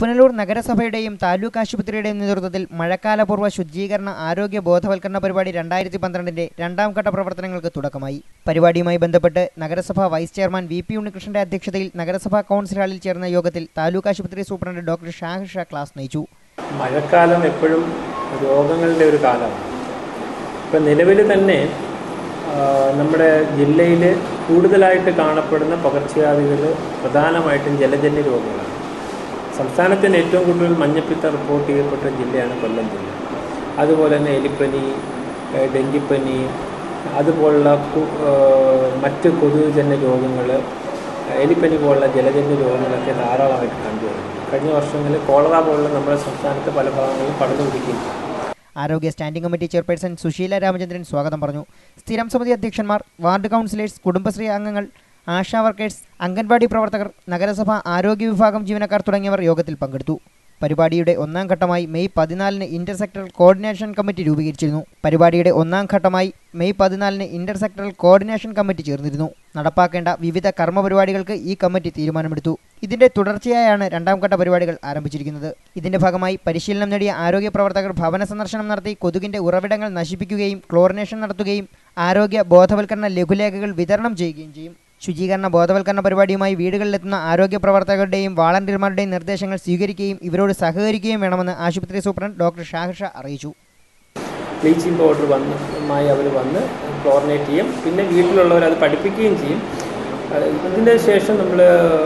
പുനലൂർ നഗരസഭയുടെയും താലൂക്ക് ആശുപത്രിയുടെയും നേതൃത്വത്തിൽ മഴക്കാലപൂർവ്വ ശുചീകരണ ആരോഗ്യ ബോധവൽക്കരണ പരിപാടി രണ്ടായിരത്തി പന്ത്രണ്ടിന്റെ രണ്ടാം ഘട്ട പ്രവർത്തനങ്ങൾക്ക് തുടക്കമായി പരിപാടിയുമായി ബന്ധപ്പെട്ട് നഗരസഭ വൈസ് ചെയർമാൻ വി പി ഉണ്ണികൃഷ്ണന്റെ അധ്യക്ഷതയിൽ നഗരസഭാ കൗൺസിൽ ഹാളിൽ ചേർന്ന യോഗത്തിൽ താലൂക്ക് ആശുപത്രി superintendent doctor Shahir Shah class നയിച്ചു മഴക്കാലം എപ്പോഴും രോഗങ്ങളുടെ ഒരു കാലമാണ് ഇപ്പം നിലവിൽ തന്നെ ആ, നമ്മുടെ ജില്ലയിൽ കൂടുതലായിട്ട് കാണപ്പെടുന്ന പകർച്ചവ്യാധികൾ പ്രധാനമായിട്ടും ജലജന്യ രോഗങ്ങളാണ് സംസ്ഥാനത്തിന് ഏറ്റവും കൂടുതൽ മഞ്ഞപ്പിത്തം റിപ്പോർട്ട് ചെയ്യപ്പെട്ട ജില്ലയാണ് കൊല്ലം ജില്ല അതുപോലെ തന്നെ എലിപ്പനി ഏഹ് ഡെങ്കിപ്പനി അതുപോലുള്ള കു- ഏഹ് മറ്റ് കൊതുകുജന്യ രോഗങ്ങൾ എലിപ്പനി പോലുള്ള ജലജന്യ രോഗങ്ങളൊക്കെ ധാരാളമായിട്ട് കണ്ടുവരുന്നു കഴിഞ്ഞ വർഷങ്ങളിൽ കോളറ പോലുള്ള നമ്മുടെ സംസ്ഥാനത്ത് പല ഭാഗങ്ങളിലും പടർന്നു പിടിക്കുകയും ആരോഗ്യ standing committee chairperson Sushila Ramachandran സ്വാഗതം പറഞ്ഞു സ്ഥിരം സമിതി അധ്യക്ഷന്മാർ വാർഡ് കൗൺസിലേഴ്സ് കുടുംബശ്രീ അംഗങ്ങൾ ആശാ വർക്കേഴ്സ് അംഗൻവാടി പ്രവർത്തകർ നഗരസഭ ആരോഗ്യ വിഭാഗം ജീവനക്കാർ തുടങ്ങിയവർ യോഗത്തിൽ പങ്കെടുത്തു പരിപാടിയുടെ ഒന്നാം ഘട്ടമായി മെയ് പതിനാലിന് ഇന്റർ സെക്ടറൽ കോർഡിനേഷൻ കമ്മിറ്റി രൂപീകരിച്ചിരുന്നു പരിപാടിയുടെ ഒന്നാം ഘട്ടമായി മെയ് പതിനാലിന് ഇന്റർ സെക്ടറൽ കോർഡിനേഷൻ കമ്മിറ്റി ചേർന്നിരുന്നു നടപ്പാക്കേണ്ട വിവിധ കർമ്മ പരിപാടികൾക്ക് ഈ കമ്മിറ്റി തീരുമാനമെടുത്തു ഇതിന്റെ തുടർച്ചയായാണ് രണ്ടാം ഘട്ട പരിപാടികൾ ആരംഭിച്ചിരിക്കുന്നത് ഇതിന്റെ ഭാഗമായി പരിശീലനം നേടിയ ആരോഗ്യ പ്രവർത്തകർ ഭവന സന്ദർശനം നടത്തി കൊതുകിന്റെ ഉറവിടങ്ങൾ നശിപ്പിക്കുകയും ക്ലോറിനേഷൻ നടത്തുകയും ആരോഗ്യ ബോധവൽക്കരണ ലഘുലേഖകൾ വിതരണം ചെയ്യുകയും ചെയ്യും ശുചീകരണ ബോധവൽക്കരണ പരിപാടിയുമായി വീടുകളിലെത്തുന്ന ആരോഗ്യ പ്രവർത്തകരുടെയും വാളണ്ടിയർമാരുടെയും നിർദ്ദേശങ്ങൾ സ്വീകരിക്കുകയും ഇവരോട് സഹകരിക്കുകയും വേണമെന്ന് ആശുപത്രി സൂപ്രണ്ട് ഡോക്ടർ ഷാഹിർ ഷാ അറിയിച്ചു ബ്ലീച്ചിങ് പൗഡർ വന്നുമായി അവർ വന്ന് ക്ലോറിനേറ്റ് ചെയ്യും പിന്നെ വീട്ടിലുള്ളവർ അത് പഠിപ്പിക്കുകയും ചെയ്യും അത് ഇതിൻ്റെ ശേഷം നമ്മൾ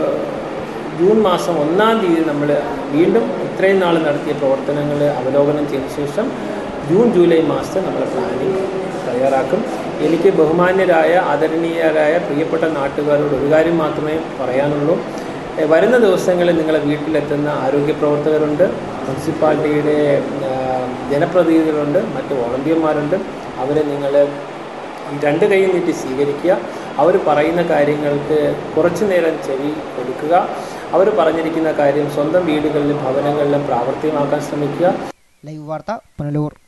ജൂൺ മാസം ഒന്നാം തീയതി നമ്മൾ വീണ്ടും ഇത്രയും നാൾ നടത്തിയ പ്രവർത്തനങ്ങൾ അവലോകനം ചെയ്ത ശേഷം ജൂൺ ജൂലൈ മാസത്തെ നമ്മൾ പ്ലാനിങ് തയ്യാറാക്കും എനിക്ക് ബഹുമാന്യരായ ആദരണീയരായ പ്രിയപ്പെട്ട നാട്ടുകാരോട് ഒരു കാര്യം മാത്രമേ പറയാനുള്ളൂ എ, വരുന്ന ദിവസങ്ങളിൽ നിങ്ങളെ വീട്ടിലെത്തുന്ന ആരോഗ്യ പ്രവർത്തകരുണ്ട് മുനിസിപ്പാലിറ്റിയുടെ ആ, ജനപ്രതിനിധികളുണ്ട് മറ്റ് വോളണ്ടിയർമാരുണ്ട് അവരെ നിങ്ങൾ രണ്ട് കൈ നീട്ടി സ്വീകരിക്കുക അവർ പറയുന്ന കാര്യങ്ങൾക്ക് കുറച്ചു നേരം ചെവി കൊടുക്കുക അവർ പറഞ്ഞിരിക്കുന്ന കാര്യം സ്വന്തം വീടുകളിലും ഭവനങ്ങളിലും പ്രാവർത്തികമാക്കാൻ ശ്രമിക്കുക ലൈവ് വാർത്ത പുനലൂർ